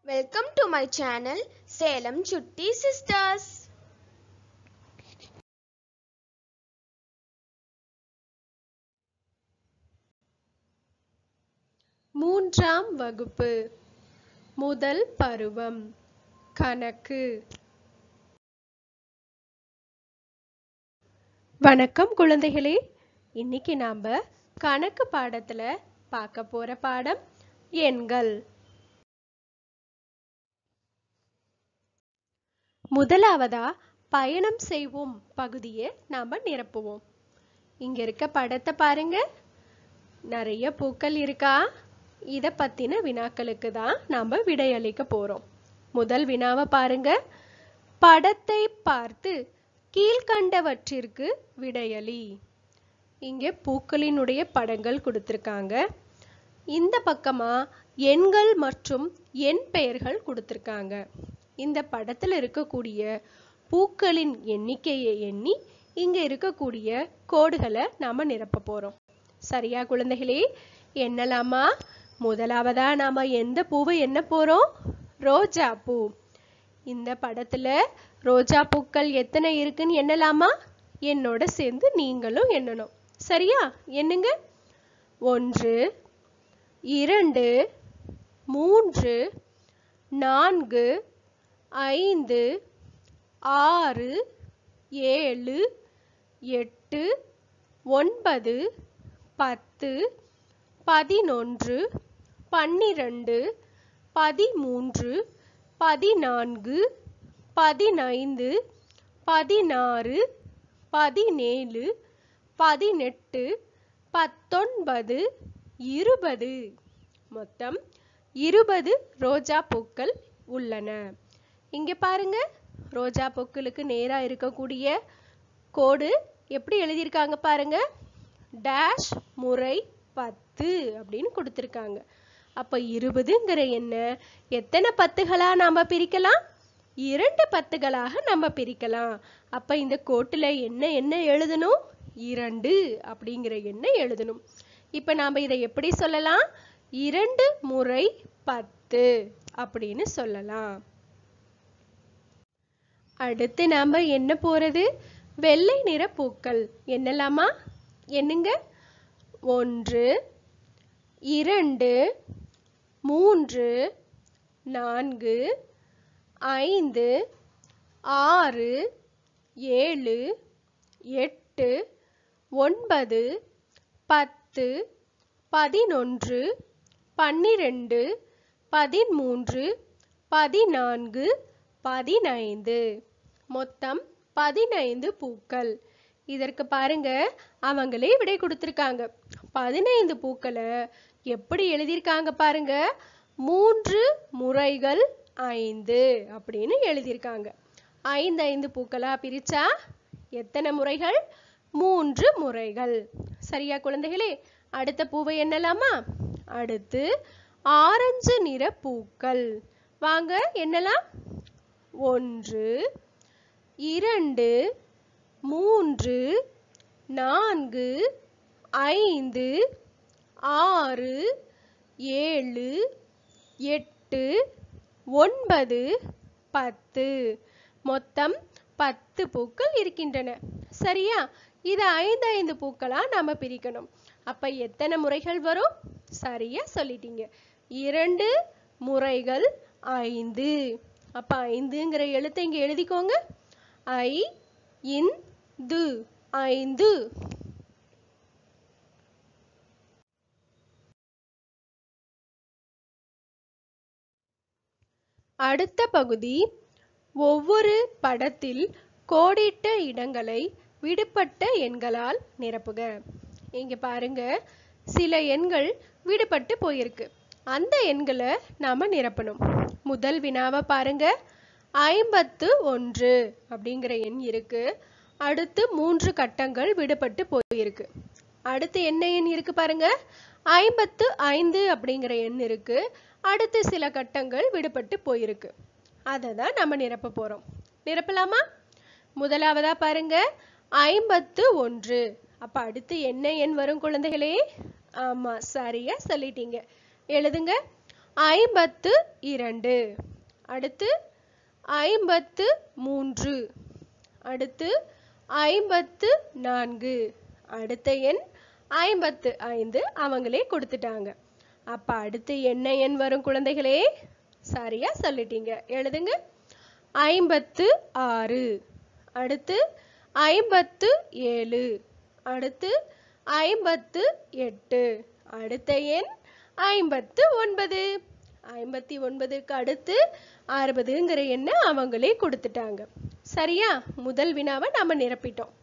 Welcome to my channel Salem Chutti Sisters. மூன்றாம் வகுப்பு முதல் பருவம் கணக்கு வணக்கம் குழந்தைகளே இன்னைக்கு நாம கணக்கு பாடத்துல பார்க்க போற பாடம் எண்கள் முதலாவதா பயணம் செய்வோம் பகுதியை நாம நிரப்புவோம் இங்க இருக்க படத்தை பாருங்க நிறைய பூக்கள் இருக்கா இத பத்தின வினாக்களுக்கு தான் நாம விடையளிக்க போறோம் முதல் வினாவை பாருங்க படத்தை பார்த்து கீழ்கண்டவற்றிற்கு விடையளி இங்கே பூக்களினுடைய படங்கள் கொடுத்திருக்காங்க இந்த பக்கமா எண்கள் மற்றும் எண் பெயர்கள் கொடுத்திருக்காங்க இந்த படத்துல இருக்கக்கூடிய பூக்களின் எண்ணிக்கையை எண்ணி இங்க இருக்கக்கூடிய கோடுகளை நாம நிரப்ப போறோம் சரியா குழந்தைகளே எண்ணலாமா முதலாவதா நாம எந்த பூவை எண்ண போறோம் ரோஜா பூ இந்த படத்துல ரோஜா பூக்கள் எத்தனை இருக்குன்னு எண்ணலாமா என்னோட சேர்ந்து நீங்களும் எண்ணணும் சரியா எண்ணுங்க ஒன்று இரண்டு மூன்று நான்கு ஐந்து ஆறு ஏழு எட்டு ஒன்பது பத்து பதினொன்று பன்னிரண்டு பதிமூன்று பதினான்கு பதினைந்து பதினாறு பதினேழு பதினெட்டு பத்தொன்பது இருபது மொத்தம் இருபது ரோஜா பூக்கள் உள்ளன இங்க பாருங்க ரோஜா பூக்களுக்கு நேரா இருக்கக்கூடிய கோடு எப்படி எழுதியிருக்காங்க பாருங்க டேஷ் முறை பத்து அப்படின்னு கொடுத்துருக்காங்க அப்ப இருபதுங்கிற என்ன எத்தனை பத்துகளா நாம பிரிக்கலாம் இரண்டு பத்துகளாக நம்ம பிரிக்கலாம் அப்ப இந்த கோட்டுல என்ன என்ன எழுதணும் இரண்டு அப்படிங்கிற எண்ணை எழுதணும் இப்ப நாம இதை எப்படி சொல்லலாம் இரண்டு முறை பத்து அப்படின்னு சொல்லலாம் அடுத்து நாம என்ன போறது வெள்ளை நிற பூக்கள் என்னலாமா என்னங்க ஒன்று இரண்டு மூன்று நான்கு ஐந்து ஆறு ஏழு எட்டு ஒன்பது பத்து பதினொன்று பன்னிரெண்டு பதிமூன்று பதினான்கு பதினைந்து மொத்தம் பதினைந்து பூக்கள் இதற்கு பாருங்க அவங்களே விடை கொடுத்திருக்காங்க பதினைந்து பூக்களை எப்படி எழுதியிருக்காங்க பாருங்க மூன்று முறைகள் ஐந்து அப்படின்னு எழுதியிருக்காங்க ஐந்து ஐந்து பூக்களா பிரிச்சா எத்தனை முறைகள் மூன்று முறைகள் சரியா குழந்தைகளே அடுத்த பூவை எண்ணலாமா அடுத்து ஆரஞ்சு நிற பூக்கள் வாங்க எண்ணலாம் ஒன்று இரண்டு மூன்று நான்கு ஐந்து ஆறு ஏழு எட்டு ஒன்பது பத்து மொத்தம் பத்து பூக்கள் இருக்கின்றன சரியா இது ஐந்து ஐந்து பூக்களா நாம பிரிக்கணும் அப்ப எத்தனை முறைகள் வரும் சரியா சொல்லிட்டீங்க இரண்டு முறைகள் ஐந்து அப்ப ஐந்துங்கிற எழுத்தை இங்க எழுதிக்கோங்க ஐ இன் து ஐந்து அடுத்த பகுதி ஒவ்வொரு படத்தில் கோடிட்ட இடங்களை விடுபட்ட எண்களால் நிரப்புக இங்க பாருங்க சில எண்கள் விடுபட்டு போயிருக்கு அந்த எண்களை நாம நிரப்பணும் முதல் வினாவை பாருங்க ஐம்பத்து ஒன்று அப்படிங்கிற எண் இருக்கு அடுத்து மூன்று கட்டங்கள் விடுபட்டு போயிருக்கு அடுத்து என்ன எண் இருக்கு பாருங்க ஐம்பத்து ஐந்து அப்படிங்கிற எண் இருக்கு அடுத்து சில கட்டங்கள் விடுபட்டு போயிருக்கு அதை தான் நம்ம நிரப்ப போறோம் நிரப்பலாமா முதலாவதா பாருங்க ஐம்பத்து ஒன்று அப்ப அடுத்து என்ன எண் வரும் குழந்தைகளே ஆமா சரியா சொல்லிட்டீங்க எழுதுங்க ஐம்பத்து இரண்டு அடுத்து ஐம்பத்து மூன்று அடுத்து ஐம்பத்து நான்கு அடுத்த எண் ஐம்பத்து ஐந்து அவங்களே கொடுத்துட்டாங்க அப்ப அடுத்து என்ன எண் வரும் குழந்தைகளே சரியா சொல்லிட்டீங்க எழுதுங்க ஐம்பத்து ஆறு அடுத்து ஐம்பத்து ஏழு அடுத்து ஐம்பத்து எட்டு அடுத்த எண் ஐம்பத்து ஒன்பது ஐம்பத்தி ஒன்பதுக்கு அடுத்து அறுபதுங்கிற எண்ணை அவங்களே கொடுத்துட்டாங்க சரியா முதல் வினாவை நாம நிரப்பிட்டோம்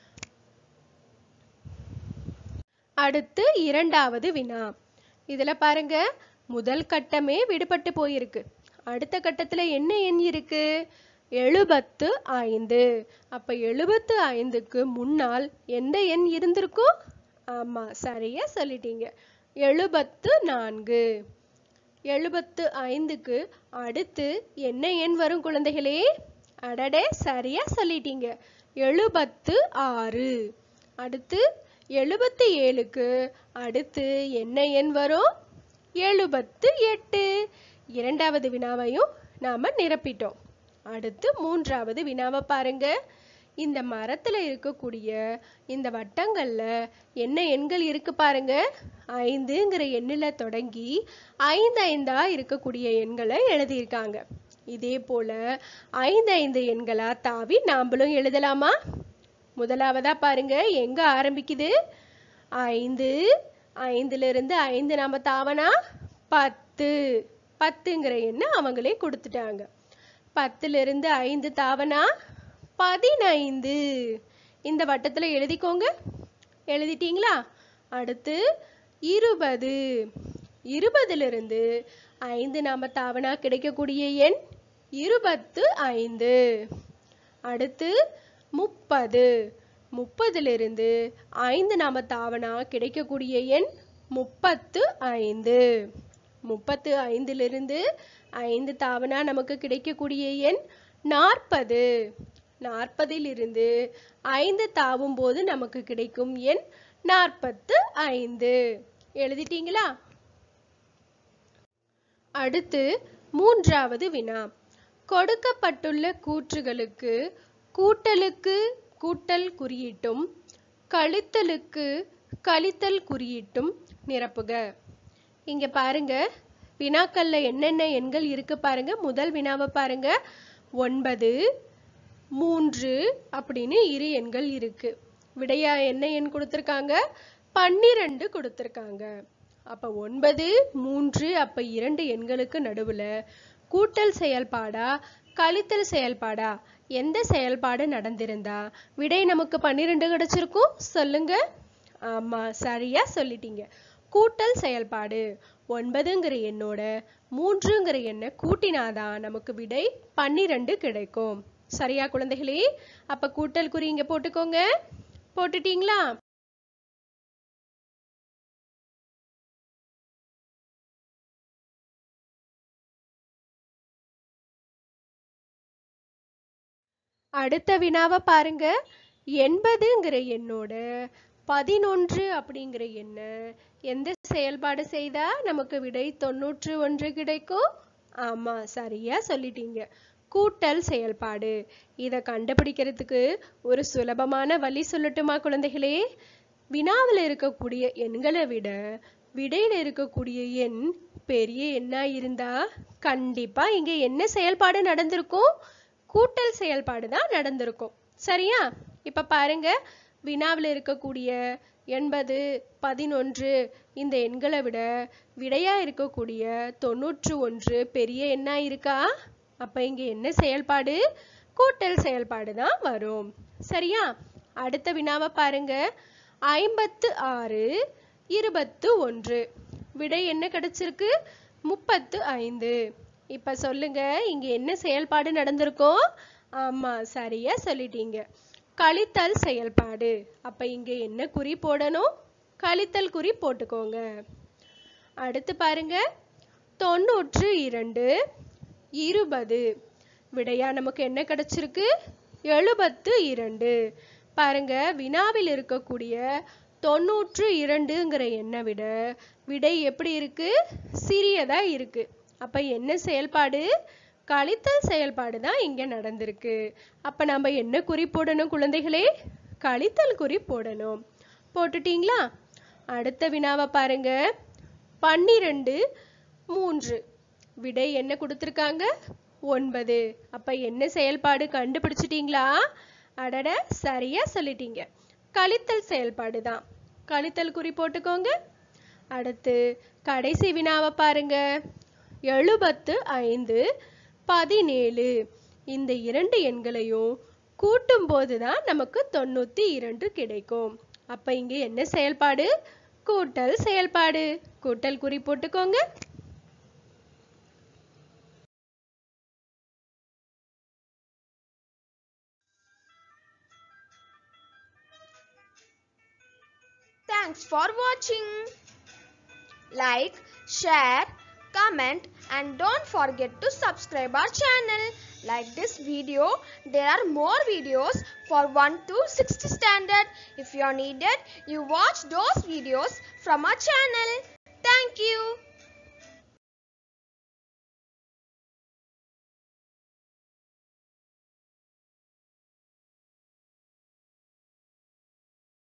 அடுத்து இரண்டாவது வினா இதுல பாருங்க முதல் கட்டமே விடுபட்டு போயிருக்கு அடுத்த கட்டத்துல என்ன எண் இருக்கு எழுபத்து ஐந்து அப்ப எழுபத்து ஐந்துக்கு முன்னால் எந்த எண் இருந்திருக்கும் ஆமா சரியா சொல்லிட்டீங்க எழுபத்து நான்கு எழுபத்து ஐந்துக்கு அடுத்து என்ன எண் வரும் குழந்தைகளே அடடே சரியா சொல்லிட்டீங்க எழுபத்து ஆறு அடுத்து எழுபத்தி ஏழுக்கு அடுத்து என்ன எண் வரும் எழுபத்து எட்டு இரண்டாவது வினாவையும் நாம நிரப்பிட்டோம் அடுத்து மூன்றாவது வினாவை பாருங்க இந்த மரத்துல இருக்கக்கூடிய இந்த வட்டங்கள்ல என்ன எண்கள் இருக்கு பாருங்க ஐந்துங்கிற எண்ணுல தொடங்கி ஐந்து ஐந்தா இருக்கக்கூடிய எண்களை எழுதியிருக்காங்க இதே போல ஐந்து ஐந்து எண்களா தாவி நாமளும் எழுதலாமா முதலாவதா பாருங்க எங்க ஆரம்பிக்குது ஐந்து ஐந்துல இருந்து ஐந்து நாம தாவனா பத்து பத்துங்கிற எண்ணை அவங்களே கொடுத்துட்டாங்க பத்துல இருந்து ஐந்து தாவனா பதினைந்து இந்த வட்டத்துல எழுதிக்கோங்க எழுதிட்டீங்களா அடுத்து இருபது இருபதுல இருந்து ஐந்து நாம தாவனா கிடைக்கக்கூடிய எண் இருபத்து ஐந்து அடுத்து முப்பது முப்பதிலிருந்து ஐந்து நாம தாவனா கிடைக்கக்கூடிய எண் முப்பத்து ஐந்து முப்பத்து ஐந்திலிருந்து ஐந்து தாவனா நமக்கு கிடைக்கக்கூடிய எண் நாற்பது நாற்பதிலிருந்து ஐந்து தாவும் போது நமக்கு கிடைக்கும் எண் நாற்பத்து ஐந்து எழுதிட்டீங்களா அடுத்து மூன்றாவது வினா கொடுக்கப்பட்டுள்ள கூற்றுகளுக்கு கூட்டலுக்கு கூட்டல் குறியீட்டும் கழித்தலுக்கு கழித்தல் குறியீட்டும் நிரப்புக இங்க பாருங்க வினாக்கள்ல என்னென்ன எண்கள் இருக்கு பாருங்க முதல் வினாவை பாருங்க ஒன்பது மூன்று அப்படின்னு இரு எண்கள் இருக்கு விடையா என்ன எண் கொடுத்துருக்காங்க பன்னிரண்டு கொடுத்துருக்காங்க அப்ப ஒன்பது மூன்று அப்ப இரண்டு எண்களுக்கு நடுவுல கூட்டல் செயல்பாடா கழித்தல் செயல்பாடா எந்த செயல்பாடு நடந்திருந்தா விடை நமக்கு பன்னிரெண்டு கிடைச்சிருக்கும் சொல்லுங்க ஆமா சரியா சொல்லிட்டீங்க கூட்டல் செயல்பாடு ஒன்பதுங்கிற எண்ணோட மூன்றுங்கிற எண்ணை கூட்டினாதான் நமக்கு விடை பன்னிரெண்டு கிடைக்கும் சரியா குழந்தைகளே அப்ப கூட்டல் குறி இங்க போட்டுக்கோங்க போட்டுட்டீங்களா அடுத்த வினாவை பாருங்க எண்பதுங்கிற எண்ணோட பதினொன்று அப்படிங்கிற எண்ணை எந்த செயல்பாடு செய்தா நமக்கு விடை தொண்ணூற்று ஒன்று கிடைக்கும் ஆமா சரியா சொல்லிட்டீங்க கூட்டல் செயல்பாடு இதை கண்டுபிடிக்கிறதுக்கு ஒரு சுலபமான வழி சொல்லட்டுமா குழந்தைகளே வினாவில் இருக்கக்கூடிய எண்களை விட விடையில இருக்கக்கூடிய எண் பெரிய எண்ணா இருந்தா கண்டிப்பா இங்க என்ன செயல்பாடு நடந்திருக்கும் கூட்டல் செயல்பாடு தான் நடந்திருக்கும் சரியா இப்ப பாருங்க வினாவில் இருக்கக்கூடிய எண்பது பதினொன்று இந்த எண்களை விட விடையா இருக்கக்கூடிய தொண்ணூற்று ஒன்று பெரிய எண்ணா இருக்கா அப்ப இங்க என்ன செயல்பாடு கூட்டல் செயல்பாடு தான் வரும் சரியா அடுத்த வினாவை பாருங்க ஐம்பத்து ஆறு இருபத்து ஒன்று விடை என்ன கிடைச்சிருக்கு முப்பத்து ஐந்து இப்ப சொல்லுங்க இங்க என்ன செயல்பாடு நடந்திருக்கும் ஆமா சரியா சொல்லிட்டீங்க கழித்தல் செயல்பாடு அப்ப இங்க என்ன குறி போடணும் கழித்தல் குறி போட்டுக்கோங்க அடுத்து பாருங்க தொண்ணூற்று இரண்டு இருபது விடையா நமக்கு என்ன கிடைச்சிருக்கு எழுபத்து இரண்டு பாருங்க வினாவில் இருக்கக்கூடிய தொண்ணூற்று இரண்டுங்கிற எண்ணை விட விடை எப்படி இருக்கு சிறியதா இருக்கு அப்ப என்ன செயல்பாடு கழித்தல் செயல்பாடு தான் இங்க நடந்திருக்கு அப்ப நம்ம என்ன குறி போடணும் குழந்தைகளே கழித்தல் குறி போடணும் போட்டுட்டீங்களா அடுத்த வினாவை பாருங்க பன்னிரண்டு மூன்று விடை என்ன கொடுத்துருக்காங்க ஒன்பது அப்ப என்ன செயல்பாடு கண்டுபிடிச்சிட்டீங்களா அடட சரியா சொல்லிட்டீங்க கழித்தல் செயல்பாடு தான் கழித்தல் குறி போட்டுக்கோங்க அடுத்து கடைசி வினாவை பாருங்க எழுபத்து ஐந்து பதினேழு இந்த இரண்டு எண்களையும் கூட்டும் போது தான் நமக்கு தொண்ணூத்தி இரண்டு கிடைக்கும் அப்ப இங்க என்ன செயல்பாடு கூட்டல் செயல்பாடு கூட்டல் குறி போட்டுக்கோங்க Thanks for watching. Like, share, comment and don't forget to subscribe our channel. Like this video, there are more videos for 1 to 6th standard. If you are needed, you watch those videos from our channel. Thank you.